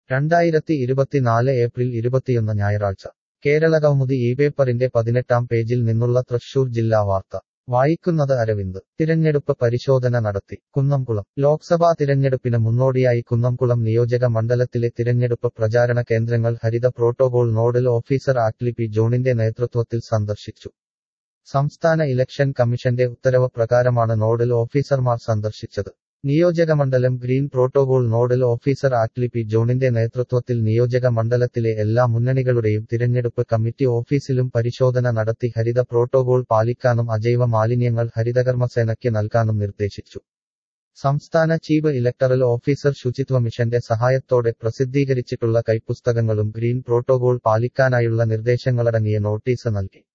രണ്ടായിരത്തി ഇരുപത്തിനാല് ഏപ്രിൽ ഇരുപത്തിയൊന്ന് ഞായറാഴ്ച കേരള കൗമുദി ഈ പേപ്പറിന്റെ പതിനെട്ടാം പേജിൽ നിന്നുള്ള തൃശൂർ ജില്ലാ വാർത്ത വായിക്കുന്നത് അരവിന്ദ് തിരഞ്ഞെടുപ്പ് പരിശോധന നടത്തി കുന്നംകുളം ലോക്സഭാ തിരഞ്ഞെടുപ്പിന് മുന്നോടിയായി കുന്നംകുളം നിയോജക മണ്ഡലത്തിലെ തിരഞ്ഞെടുപ്പ് പ്രചാരണ കേന്ദ്രങ്ങൾ ഹരിത പ്രോട്ടോകോൾ നോഡൽ ഓഫീസർ ആക്ലി പി ജോണിന്റെ നേതൃത്വത്തിൽ സന്ദർശിച്ചു സംസ്ഥാന ഇലക്ഷൻ കമ്മീഷന്റെ ഉത്തരവ് പ്രകാരമാണ് നോഡൽ ഓഫീസർമാർ സന്ദർശിച്ചത് നിയോജകമണ്ഡലം ഗ്രീൻ പ്രോട്ടോകോൾ നോഡൽ ഓഫീസർ ആക്ലി പി ജോണിന്റെ നേതൃത്വത്തിൽ നിയോജക മണ്ഡലത്തിലെ എല്ലാ മുന്നണികളുടെയും തിരഞ്ഞെടുപ്പ് കമ്മിറ്റി ഓഫീസിലും പരിശോധന നടത്തി ഹരിത പ്രോട്ടോകോൾ പാലിക്കാനും അജൈവ മാലിന്യങ്ങൾ ഹരിതകർമ്മസേനയ്ക്ക് നൽകാനും നിർദ്ദേശിച്ചു സംസ്ഥാന ചീഫ് ഇലക്ടറൽ ഓഫീസർ ശുചിത്വ മിഷന്റെ സഹായത്തോടെ പ്രസിദ്ധീകരിച്ചിട്ടുള്ള കൈപ്പുസ്തകങ്ങളും ഗ്രീൻ പ്രോട്ടോകോൾ പാലിക്കാനായുള്ള നിർദ്ദേശങ്ങളടങ്ങിയ നോട്ടീസ് നൽകി